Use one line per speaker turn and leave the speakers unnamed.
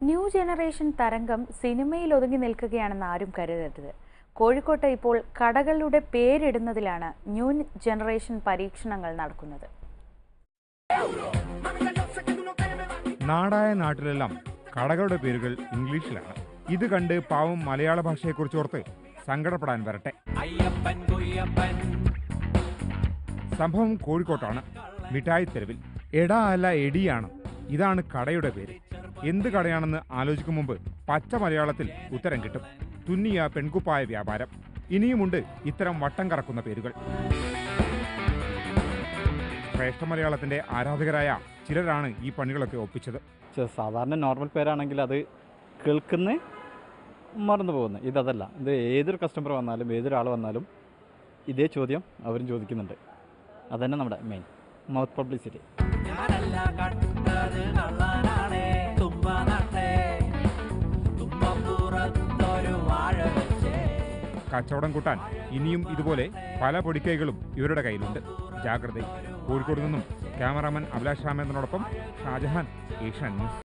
new generation തരംഗം സിനിമയിൽ ഒതുങ്ങി നിൽക്കുകയാണെന്ന് ആരും കരുതരുത് കോഴിക്കോട്ട് ഇപ്പോൾ കടകളുടെ പേരിടുന്നതിലാണ് ന്യൂ ജനറേഷൻ പരീക്ഷണങ്ങൾ നടക്കുന്നത്
നാടായ നാട്ടിലെല്ലാം കടകളുടെ പേരുകൾ ഇംഗ്ലീഷിലാണ് ഇത് കണ്ട് പാവം മലയാള ഭാഷയെക്കുറിച്ചോർത്ത് സങ്കടപ്പെടാൻ വരട്ടെ സംഭവം കോഴിക്കോട്ടാണ് മിഠായി തെരുവിൽ എടാ അല്ല എടിയാണ് ഇതാണ് കടയുടെ പേര് എന്ത് കടയാണെന്ന് ആലോചിക്കും മുമ്പ് പച്ച മലയാളത്തിൽ ഉത്തരം കിട്ടും തുന്നിയ പെൺകുപ്പായ വ്യാപാരം ഇനിയുമുണ്ട് ഇത്തരം വട്ടം കറക്കുന്ന പേരുകൾ ശ്രേഷ്ഠ മലയാളത്തിന്റെ ആരാധകരായ ചിലരാണ് ഈ പണികളൊക്കെ ഒപ്പിച്ചത്
ചെ- സാധാരണ നോർമൽ പേരാണെങ്കിൽ അത് കേൾക്കുന്ന മറന്നു പോകുന്നത് ഇതല്ല ഇത് ഏതൊരു കസ്റ്റമർ വന്നാലും ഏതൊരാൾ വന്നാലും ഇതേ ചോദ്യം അവരും ചോദിക്കുന്നുണ്ട് അതന്നെ നമ്മുടെ മെയിൻ മൗത്ത് പബ്ലിസിറ്റി
ഞാനല്ല കണ്ടത് കള്ളനാണേ തുമ്പ നട്ടേ തുമ്പപ്പുറത്തൊരു വാഴ വെച്ചേ
കച്ചവടം കൂട്ടാൻ ഇനിയും ഇതുപോലെ പല പൊടിക്കൈകളും ഇവരുടെ കയ്യിലുണ്ട് ജാഗ്രത കോഴിക്കോട് നിന്നും ക്യാമറാമാൻ അഭിലാഷ് രാമേന്ദ്രനോടൊപ്പം ഷാജഹാൻ ഏഷ്യാൻ ന്യൂസ്